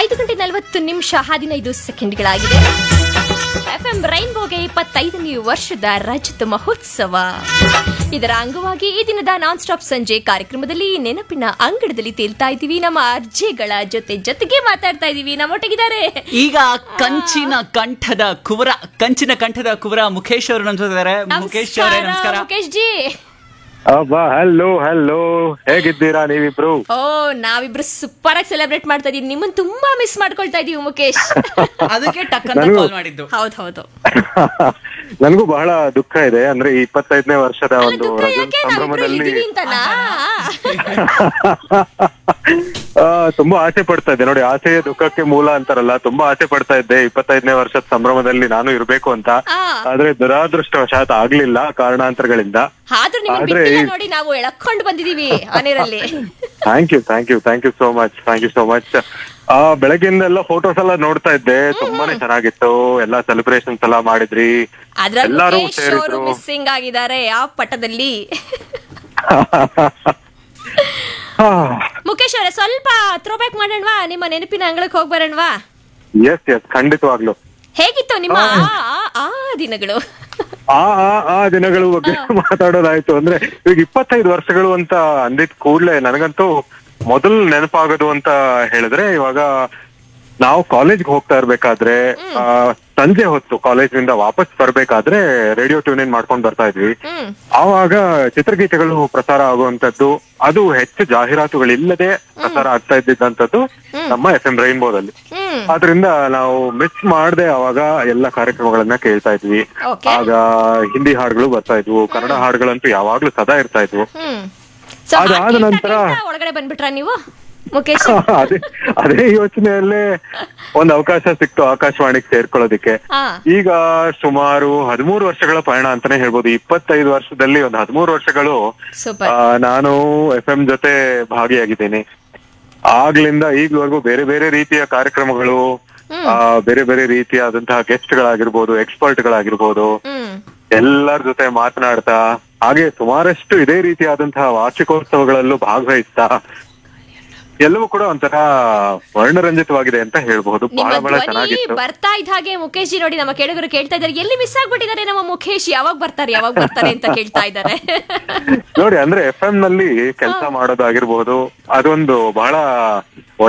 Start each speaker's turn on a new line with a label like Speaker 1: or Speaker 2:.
Speaker 1: ಐದು ಗಂಟೆ ನಲವತ್ತು ನಿಮಿಷ ಹದಿನೈದು ಸೆಕೆಂಡ್ಗಳಾಗಿದೆ ಎಫ್ಎಂ ರೈನ್ಬೋಗೆ ಇಪ್ಪತ್ತೈದನೇ ವರ್ಷದ ರಜತ ಮಹೋತ್ಸವ ಇದರ ಅಂಗವಾಗಿ ಈ ದಿನದ ನಾನ್ ಸ್ಟಾಪ್ ಸಂಜೆ ಕಾರ್ಯಕ್ರಮದಲ್ಲಿ ನೆನಪಿನ ಅಂಗಡದಲ್ಲಿ ತೇಲ್ತಾ ಇದ್ದೀವಿ ನಮ್ಮ ಅರ್ಜಿಗಳ ಜೊತೆ ಜೊತೆಗೆ ಮಾತಾಡ್ತಾ ಇದೀವಿ ನಮ್ಮೊಟ್ಟಿಗಿದ್ದಾರೆ
Speaker 2: ಈಗ ಕಂಚಿನ ಕಂಠದ ಕುವರ ಕಂಚಿನ ಕಂಠದ ಕುವರ ಮುಖೇಶ್ ಅವರು ನಮ್ಮ ಜೊತೆ ಇದ್ದಾರೆ ಮುಖೇಶ್ ಅವರೇ ನಮಸ್ಕಾರ
Speaker 1: ಮುಖೇಶ್ ಜಿ
Speaker 3: ಅಬ್ಬಾ ಹಲೋ ಹಲೋ ಹೇಗಿದ್ದೀರಾ ನೀವಿಬ್ರು
Speaker 1: ಓ ನಾವಿಬ್ರು ಸೂಪರ್ ಆಗಿ ಸೆಲೆಬ್ರೇಟ್ ಮಾಡ್ತಾ ಇದೀವಿ ನಿಮ್ಮನ್ನ ತುಂಬಾ ಮಿಸ್ ಮಾಡ್ಕೊಳ್ತಾ ಇದೀವಿ ಮುಖೇಶ್
Speaker 2: ಅದಕ್ಕೆ ಟಕ್ ಅಂತ
Speaker 3: ನನಗೂ-
Speaker 2: ಕಾಲ್ ಮಾಡಿದ್ದು
Speaker 1: ಹೌದು ಹೌದು
Speaker 3: ನನಗೂ ಬಹಳ ದುಃಖ ಇದೆ ಅಂದ್ರೆ ಈ ಇಪ್ಪತ್ತೈದನೇ ವರ್ಷದ
Speaker 1: ಅಲ್ಲ,
Speaker 3: ಒಂದು
Speaker 1: ದುಃಖ
Speaker 3: ರಜತ
Speaker 1: ಯಾಕೆ ನಾವಿಬ್ರು
Speaker 3: ಸಂಭ್ರಮದಲ್ಲಿ
Speaker 1: ಇದೀವಿ ಅಂತನಾ
Speaker 3: ಆ, ತುಂಬಾ ಆಸೆ ಪಡ್ತಾ ಇದ್ದೆ ನೋಡಿ ಆಸೆಯೇ ದುಃಖಕ್ಕೆ ಮೂಲ ಅಂತಾರಲ್ಲ ತುಂಬಾ ಆಸೆ ಪಡ್ತಾ ಇದ್ದೆ ಇಪ್ಪತ್ತೈದನೇ ವರ್ಷದ ಸಂಭ್ರಮದಲ್ಲಿ ನಾನು ಇರ್ಬೇಕು ಅಂತ
Speaker 1: ಆ.
Speaker 3: ಆದ್ರೆ ದುರಾದೃಷ್ಟವಶಾತ್ ಆಗ್ಲಿಲ್ಲ ಕಾರಣಾಂತರಗಳಿಂದ
Speaker 1: ಆದ್ರೂ ನಿಮ್ಮನ್ನ
Speaker 3: ಆದ್ರೆ
Speaker 1: ಬಿಟ್ಟಿಲ್ಲ
Speaker 3: ಈ-
Speaker 1: ನೋಡಿ ನಾವು ಎಳಕೊಂಡು ಬಂದಿದೀವಿ ಮನೆಯಲ್ಲಿ
Speaker 3: thank you thank you thank you so much thank you so much ಆ ಬೆಳಗ್ಗಿಂದ ಎಲ್ಲ ಫೋಟೋಸ್ ಎಲ್ಲ ನೋಡ್ತಾ ಇದ್ದೆ ತುಂಬಾನೇ ಚೆನ್ನಾಗಿತ್ತು ಎಲ್ಲಾ ಸೆಲೆಬ್ರೇಷನ್ಸ್ ಎಲ್ಲ ಮಾಡಿದ್ರಿ
Speaker 1: ಅದ್ರಲ್ಲಿ
Speaker 3: ಎಲ್ಲರೂ
Speaker 1: ಮುಖೇಶ್ ಅವರು
Speaker 3: ಸೇರಿದ್ರು
Speaker 1: ಮಿಸ್ಸಿಂಗ್ ಆಗಿದ್ದಾರೆ ಆ ಪಟದಲ್ಲಿ ಮುಖೇಶ್ ಅವರೇ ಸ್ವಲ್ಪ ಥ್ರೋಬ್ಯಾಕ್ ಮಾಡೋಣವಾ ನಿಮ್ಮ ನೆನಪಿನ ಅಂಗಳಕ್ಕೆ ಹೋಗಿ ಬರೋಣವಾ
Speaker 3: ಎಸ್ ಎಸ್ ಖಂಡಿತವಾಗ್ಲು
Speaker 1: ಹೇಗಿತ್ತು ನಿಮ್ಮ ಆ- ಆ- ಆ ದಿನಗಳು
Speaker 3: ಆ ಆ ಆ ದಿನಗಳ ಬಗ್ಗೆ ಮಾತಾಡೋದಾಯ್ತು ಅಂದ್ರೆ ಈಗ ಇಪ್ಪತ್ತೈದು ವರ್ಷಗಳು ಅಂತ ಅಂದಿದ್ ಕೂಡ್ಲೆ ನನಗಂತೂ ಮೊದಲು ನೆನಪಾಗೋದು ಅಂತ ಹೇಳಿದ್ರೆ ಇವಾಗ ನಾವು ಕಾಲೇಜ್ಗೆ ಹೋಗ್ತಾ ಇರ್ಬೇಕಾದ್ರೆ ಆ, ಸಂಜೆ ಹೊತ್ತು ಕಾಲೇಜಿನಿಂದ ವಾಪಸ್ ಬರ್ಬೇಕಾದ್ರೆ ರೇಡಿಯೋ ಟ್ಯೂನ್ ಇನ್ ಮಾಡ್ಕೊಂಡ್ ಬರ್ತಾ ಇದ್ವಿ
Speaker 1: ಹ್ಮ್
Speaker 3: ಆವಾಗ ಚಿತ್ರಗೀತೆಗಳು ಪ್ರಸಾರ ಆಗುವಂತದ್ದು ಅದು ಹೆಚ್ಚು ಜಾಹೀರಾತುಗಳಿಲ್ಲದೆ ಪ್ರಸಾರ ಆಗ್ತಾ ಇದ್ದಿದ್ದಂಥದ್ದು ನಮ್ಮ ಎಫ್ ಎಂ ರೈನ್ಬೋದಲ್ಲಿ
Speaker 1: ಹ್ಮ್
Speaker 3: ಆದ್ರಿಂದ ನಾವು ಮಿಸ್ ಮಾಡದೆ ಅವಾಗ ಎಲ್ಲ ಕಾರ್ಯಕ್ರಮಗಳನ್ನ ಕೇಳ್ತಾ ಇದ್ವಿ
Speaker 1: Okay.
Speaker 3: ಆಗ ಹಿಂದಿ ಹಾಡುಗಳು ಬರ್ತಾ ಇದ್ವು ಕನ್ನಡ ಹಾಡುಗಳಂತೂ ಯಾವಾಗ್ಲೂ ಸದಾ ಇರ್ತಾ ಇದ್ವು
Speaker 1: ಹ್ಮ್ ಸೊ
Speaker 3: ಅದಾದ ನಂತರ-
Speaker 1: ಒಳಗಡೆ ಬಂದ್ಬಿಟ್ರಾ ನೀವು ಮುಖೇಶ್
Speaker 3: ಅದೇ ಅದೇ ಯೋಚನೆಯಲ್ಲೇ ಒಂದ್ ಅವಕಾಶ ಸಿಕ್ತು ಆಕಾಶವಾಣಿಗೆ ಸೇರ್ಕೊಳ್ಳೋದಿಕ್ಕೆ
Speaker 1: ಹಾ
Speaker 3: ಈಗ ಸುಮಾರು ಹದಿಮೂರು ವರ್ಷಗಳ ಪಯಣ ಅಂತಾನೆ ಹೇಳ್ಬೋದು ಇಪ್ಪತ್ತೈದು ವರ್ಷದಲ್ಲಿ ಒಂದು ಹದಿಮೂರು ವರ್ಷಗಳು
Speaker 1: ಸೂಪರ್
Speaker 3: ಆ, ನಾನು ಎಫ್ ಎಂ ಜೊತೆ ಭಾಗಿಯಾಗಿದ್ದೀನಿ ಆಗ್ಲಿಂದ ಈಗ್ವರೆಗೂ ಬೇರೆ ಬೇರೆ ರೀತಿಯ ಕಾರ್ಯಕ್ರಮಗಳು ಆ, ಬೇರೆ ಬೇರೆ ರೀತಿಯಾದಂತಹ ಗೆಸ್ಟ್ ಗಳಾಗಿರ್ಬೋದು ಎಕ್ಸ್ಪರ್ಟ್ ಗಳಾಗಿರ್ಬೋದು
Speaker 1: ಹ್ಮ್
Speaker 3: ಎಲ್ಲರ ಜೊತೆ ಮಾತನಾಡ್ತಾ ಹಾಗೆ ಸುಮಾರಷ್ಟು ಇದೇ ರೀತಿಯಾದಂತಹ ವಾರ್ಷಿಕೋತ್ಸವಗಳಲ್ಲೂ ಭಾಗವಹಿಸ್ತಾ ಎಲ್ಲವೂ ಕೂಡ ಒಂಥರ ವರ್ಣರಂಜಿತವಾಗಿದೆ ಅಂತ ಹೇಳ್ಬಹುದು
Speaker 1: ನಿಮ್ಮ
Speaker 3: ಬಹಳ ಬಹಳ
Speaker 1: ಧ್ವನಿ
Speaker 3: ಚೆನ್ನಾಗಿತ್ತು
Speaker 1: ಬರ್ತಾ ಇದ್ದ ಹಾಗೆ ಮುಖೇಶ್ ಜಿ ನೋಡಿ ನಮ್ಮ ಕೇಳುಗರು ಕೇಳ್ತಾ ಇದ್ದಾರೆ ಎಲ್ಲಿ ಮಿಸ್ ಆಗ್ಬಿಟ್ಟಿದ್ದಾರೆ ನಮ್ಮ ಮುಖೇಶ್ ಯಾವಾಗ ಬರ್ತಾರೆ ಯಾವಾಗ ಬರ್ತಾರೆ ಅಂತ ಕೇಳ್ತಾ ಇದ್ದಾರೆ
Speaker 3: ನೋಡಿ ಅಂದ್ರೆ ಎಫ್ ಎಂ ನಲ್ಲಿ ಕೆಲಸ ಮಾಡೋದಾಗಿರ್ಬಹುದು ಅದೊಂದು ಬಹಳ